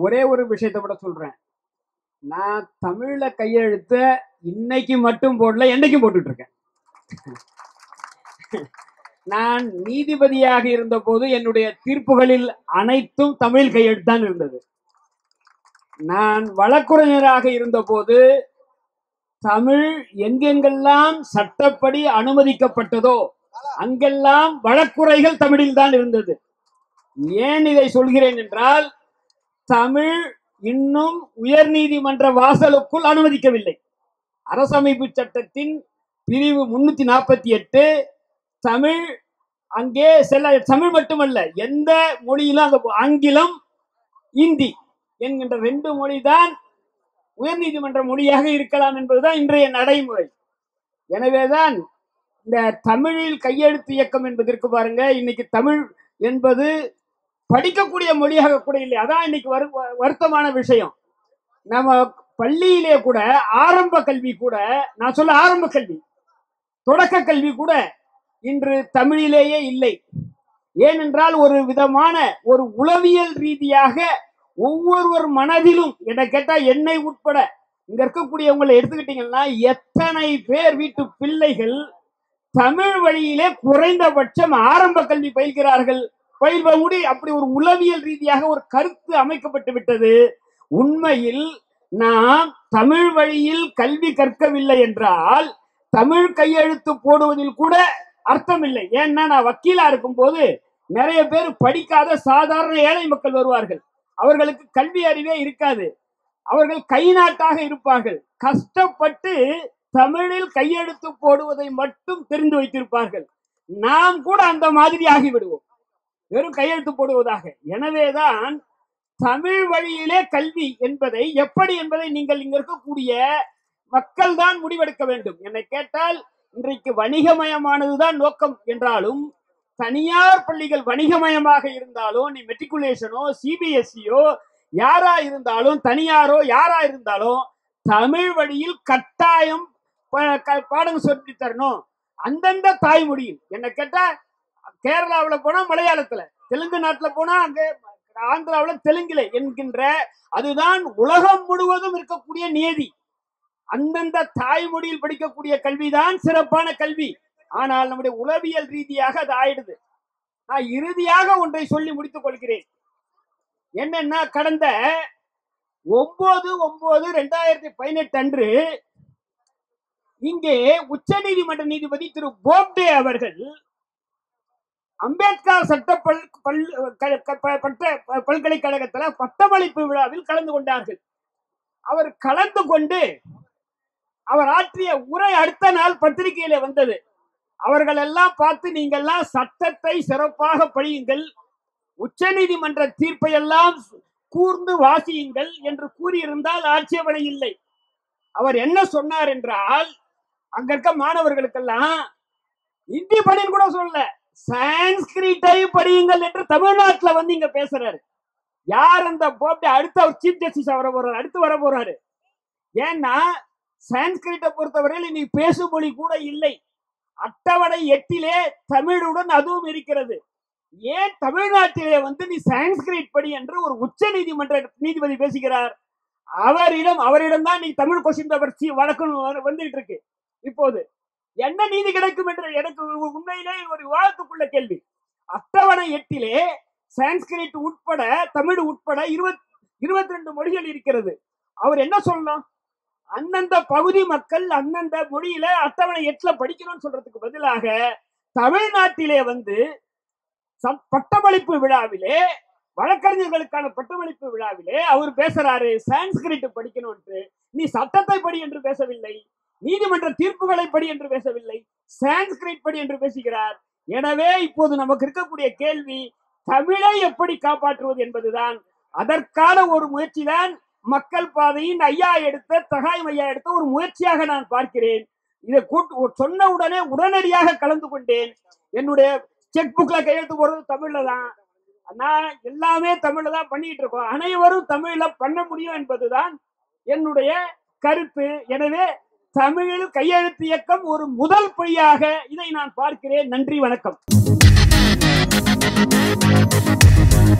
ஒரே ஒரு விஷயத்தை கூட சொல்றேன் நான் தமிழ்ல கையெழுத்த இன்னைக்கு மட்டும் போடல என்னைக்கும் போட்டுட்டு இருக்கேன் நான் நீதிபதியாக இருந்தபோது என்னுடைய தீர்ப்புகளில் அனைத்தும் தமிழ் கையெழுத்தான் இருந்தது நான் வழக்குரைஞராக இருந்தபோது தமிழ் எங்கெங்கெல்லாம் சட்டப்படி அனுமதிக்கப்பட்டதோ அங்கெல்லாம் வழக்குரைகள் தமிழில் தான் இருந்தது ஏன் இதை சொல்கிறேன் என்றால் தமிழ் இன்னும் உயர்நீதிமன்ற வாசலுக்குள் அனுமதிக்கவில்லை அரசமைப்பு சட்டத்தின் பிரிவு முன்னூத்தி நாற்பத்தி எட்டு தமிழ் அங்கே சில தமிழ் மட்டுமல்ல எந்த மொழியிலும் அந்த ஆங்கிலம் இந்தி என்கின்ற ரெண்டு மொழிதான் உயர்நீதிமன்ற மொழியாக இருக்கலாம் என்பதுதான் இன்றைய நடைமுறை எனவேதான் இந்த தமிழில் கையெழுத்து இயக்கம் என்பதற்கு பாருங்க இன்னைக்கு தமிழ் என்பது படிக்கக்கூடிய மொழியாக கூட இல்லை அதான் இன்னைக்கு வரு வருத்தமான விஷயம் நம்ம பள்ளியிலே கூட ஆரம்ப கல்வி கூட நான் சொல்ல ஆரம்ப கல்வி தொடக்க கல்வி கூட இன்று தமிழிலேயே இல்லை ஏனென்றால் ஒரு விதமான ஒரு உளவியல் ரீதியாக ஒவ்வொருவர் மனதிலும் என்ன கேட்டா என்னை உட்பட இங்க இருக்கக்கூடியவங்களை எடுத்துக்கிட்டீங்கன்னா எத்தனை பேர் வீட்டு பிள்ளைகள் தமிழ் வழியிலே குறைந்தபட்சம் ஆரம்ப கல்வி பயில்கிறார்கள் பயில்வ முடி அப்படி ஒரு உளவியல் ரீதியாக ஒரு கருத்து அமைக்கப்பட்டு விட்டது உண்மையில் நாம் தமிழ் வழியில் கல்வி கற்கவில்லை என்றால் தமிழ் கையெழுத்து போடுவதில் கூட அர்த்தம் இல்லை ஏன்னா நான் வக்கீலா இருக்கும்போது நிறைய பேர் படிக்காத சாதாரண ஏழை மக்கள் வருவார்கள் அவர்களுக்கு கல்வி அறிவே இருக்காது அவர்கள் கை நாட்டாக இருப்பார்கள் கஷ்டப்பட்டு தமிழில் கையெழுத்து போடுவதை மட்டும் தெரிந்து வைத்திருப்பார்கள் நாம் கூட அந்த மாதிரி ஆகிவிடுவோம் வெறும் கையெழுத்து போடுவதாக எனவேதான் தமிழ் வழியிலே கல்வி என்பதை எப்படி என்பதை நீங்கள் இங்க இருக்கக்கூடிய மக்கள் தான் முடிவெடுக்க வேண்டும் என்னை கேட்டால் இன்றைக்கு வணிகமயமானதுதான் நோக்கம் என்றாலும் தனியார் பள்ளிகள் வணிகமயமாக இருந்தாலும் நீ மெட்ரிகுலேஷனோ சிபிஎஸ்இயோ யாரா இருந்தாலும் தனியாரோ யாரா இருந்தாலும் தமிழ் வழியில் கட்டாயம் ப- க- பாடம் சொல்லி தரணும் அந்தந்த தாய்மொழியில் என்ன கேட்டா கேரளாவுல போனா மலையாளத்துல தெலுங்கு நாட்டுல போனா அங்க ஆந்திராவுல தெலுங்குல என்கின்ற அதுதான் உலகம் முழுவதும் இருக்கக்கூடிய நியதி அந்தந்த தாய்மொழியில் படிக்கக்கூடிய கல்விதான் சிறப்பான கல்வி ஆனால் நம்முடைய உளவியல் ரீதியாக அது ஆயிடுது நான் இறுதியாக ஒன்றை சொல்லி முடித்துக் கொள்கிறேன் என்னன்னா கடந்த ஒன்பது ஒன்பது ரெண்டாயிரத்தி பதினெட்டு அன்று இங்கே உச்சநீதிமன்ற நீதிபதி திரு போப்டே அவர்கள் அம்பேத்கர் சட்ட பல் பல் க- க- ப- பட்ட ப- பல்கலைக்கழகத்துல பட்டமளிப்பு விழாவில் கலந்து கொண்டார்கள் அவர் கலந்து கொண்டு அவர் ஆற்றிய உரை அடுத்த நாள் பத்திரிகையில வந்தது அவர்கள் எல்லாம் பார்த்து நீங்கெல்லாம் சட்டத்தை சிறப்பாக படியுங்கள் உச்சநீதிமன்ற தீர்ப்பை எல்லாம் கூர்ந்து வாசியுங்கள் என்று கூறியிருந்தால் ஆட்சேபனை இல்லை அவர் என்ன சொன்னார் என்றால் அங்க இருக்க மாணவர்களுக்கெல்லாம் இந்தி படின்னு கூட சொல்லல சான்ஸ்கிரிட்டை படியுங்கள் என்று தமிழ்நாட்டுல வந்து இங்க பேசுறாரு யார் அந்த போப்டே அடுத்த அவர் சீஃப் ஜஸ்டிஸ் வர போறாரு அடுத்து வர போறாரு ஏன்னா சான்ஸ்கிரிட்டை பொறுத்தவரையில் இனி பேசும் மொழி கூட இல்லை அட்டவணை எட்டிலே தமிழுடன் அதுவும் இருக்கிறது ஏன் தமிழ்நாட்டிலே வந்து நீ சான்ஸ்கிரிட் படி என்று ஒரு உச்ச நீதிமன்ற நீதிபதி பேசுகிறார் அவரிடம் அவரிடம் தான் நீ தமிழ் கொஸ்டின் பேப்பர் சி- வழக்கு வ- வந்துகிட்டு இருக்கு இப்போது என்ன நீதி கிடைக்கும் என்று எனக்கு உண்மையிலே ஒரு விவாதத்துக்குள்ள கேள்வி அட்டவணை எட்டிலே சான்ஸ்கிரிட் உட்பட தமிழ் உட்பட இருபத் இருபத்தி ரெண்டு மொழிகள் இருக்கிறது அவர் என்ன சொல்லலாம் அந்தந்த பகுதி மக்கள் அந்தந்த மொழியில அட்டவணை எட்டுல படிக்கணும்னு சொல்றதுக்கு பதிலாக தமிழ்நாட்டிலே வந்து சம்- பட்டமளிப்பு விழாவிலே வழக்கறிஞர்களுக்கான பட்டமளிப்பு விழாவிலே அவர் பேசுறாரு சான்ஸ்கிரிட் படிக்கணும்ன்று நீ சட்டத்தை படி என்று பேசவில்லை நீதிமன்ற தீர்ப்புகளை படி என்று பேசவில்லை சான்ஸ்கிரிட் படி என்று பேசுகிறார் எனவே இப்போது நமக்கு இருக்கக்கூடிய கேள்வி தமிழை எப்படி காப்பாற்றுவது என்பதுதான் அதற்கான ஒரு முயற்சி தான் மக்கள் பாதையின் ஐயா எடுத்த தகாயம் ஐயா எடுத்த ஒரு முயற்சியாக நான் பார்க்கிறேன் இதை கூட்டு சொன்ன உடனே உடனடியாக கலந்து கொண்டேன் என்னுடைய செக் புக்ல கையெழுத்து போறது தமிழ்ல தான் நான் எல்லாமே தமிழ்ல தான் பண்ணிட்டு இருக்கோம் அனைவரும் தமிழ்ல பண்ண முடியும் என்பதுதான் என்னுடைய கருத்து எனவே தமிழில் கையெழுத்து இயக்கம் ஒரு முதல் படியாக இதை நான் பார்க்கிறேன் நன்றி வணக்கம்